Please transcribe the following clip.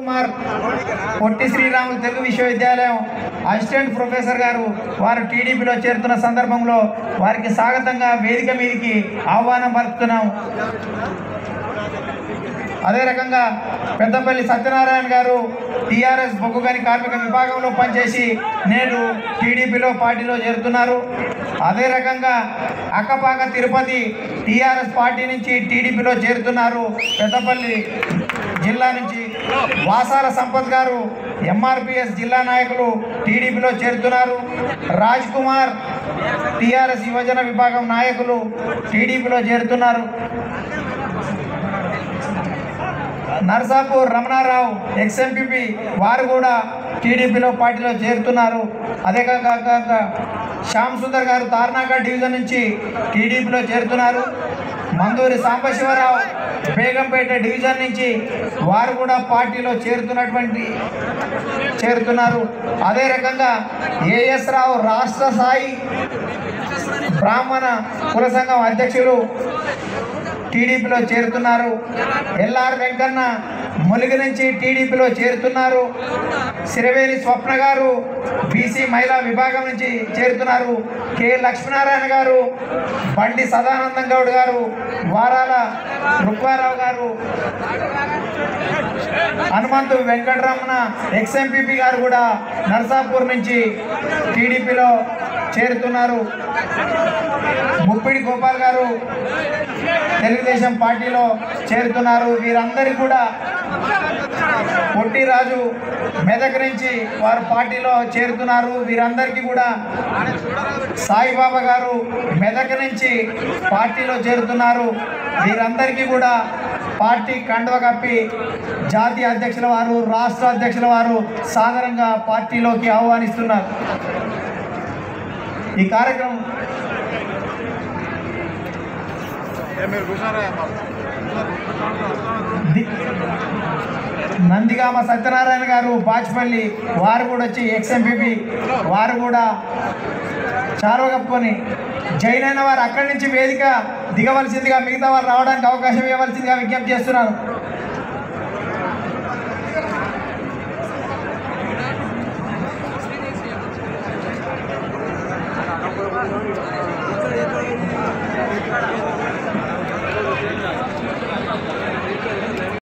కుమార్ పొట్టి శ్రీరాములు తెలుగు విశ్వవిద్యాలయం assistant professor గారు వారు టీడీపీలో చేరుతున్న సందర్భంలో వారికి స్వాగతంగా వేదిక మీదకి ఆహ్వానం పలుకుతున్నాం అదే రకంగా పెద్దపల్లి సత్యనారాయణ గారు టీఆర్ఎస్ బొగ్గుగని కార్మిక విభాగంలో పనిచేసి నేడు టీడీపీలో పార్టీలో చేరుతున్నారు అదే రకంగా అక్కపాక తిరుపతి టీఆర్ఎస్ పార్టీ నుంచి టీడీపీలో చేరుతున్నారు పెద్దపల్లి జిల్లా నుంచి వాసాల సంపత్ గారు ఎంఆర్పిఎస్ జిల్లా నాయకులు టీడీపీలో చేరుతున్నారు రాజ్ కుమార్ టీఆర్ఎస్ యువజన విభాగం నాయకులు టీడీపీలో చేరుతున్నారు నర్సాపూర్ రమణారావు ఎక్స్ఎంపీపీ వారు కూడా టీడీపీలో పార్టీలో చేరుతున్నారు అదే కాక శ్యామ్ సుందర్ గారు తార్నాక డివిజన్ నుంచి టీడీపీలో చేరుతున్నారు మందూరి సాంబశివరావు బేగంపేట డివిజన్ నుంచి వారు కూడా పార్టీలో చేరుతున్నటువంటి చేరుతున్నారు అదే రకంగా ఏఎస్ రావు రాష్ట్ర స్థాయి బ్రాహ్మణ కుల సంఘం అధ్యక్షులు టీడీపీలో చేరుతున్నారు ఎల్ఆర్ వెంకన్న ములిగి నుంచి టీడీపీలో చేరుతున్నారు సిరవేరి స్వప్న గారు బీసీ మహిళా విభాగం నుంచి చేరుతున్నారు కె లక్ష్మీనారాయణ గారు బండి సదానందం గౌడ్ గారు వారాల రుక్వారావు గారు హనుమంతు వెంకటరమణ ఎక్స్ఎంపీపీ గారు కూడా నర్సాపూర్ నుంచి టీడీపీలో చేరుతున్నారు ముప్పిడి గోపాల్ గారు తెలుగుదేశం పార్టీలో చేరుతున్నారు వీరందరికీ కూడా పొట్టిరాజు మెదక్ నుంచి వారు పార్టీలో చేరుతున్నారు వీరందరికీ కూడా సాయిబాబా గారు మెదక్ నుంచి పార్టీలో చేరుతున్నారు వీరందరికీ కూడా పార్టీ కండువ కప్పి జాతీయ అధ్యక్షుల వారు రాష్ట్ర అధ్యక్షుల వారు సాధారణంగా పార్టీలోకి ఆహ్వానిస్తున్నారు ఈ కార్యక్రమం మీరు కూర్చున్నారా ది- నందిగామ సత్యనారాయణ గారు బాచ్పల్లి వారు కూడా వచ్చి ఎక్స్ఎంపీపీ వారు కూడా చారవ కప్పుకొని జైన్ అయిన వారు అక్కడి నుంచి వేదిక దిగవలసిందిగా మిగతా వారు రావడానికి అవకాశం ఇవ్వవలసిందిగా విజ్ఞప్తి చేస్తున్నాను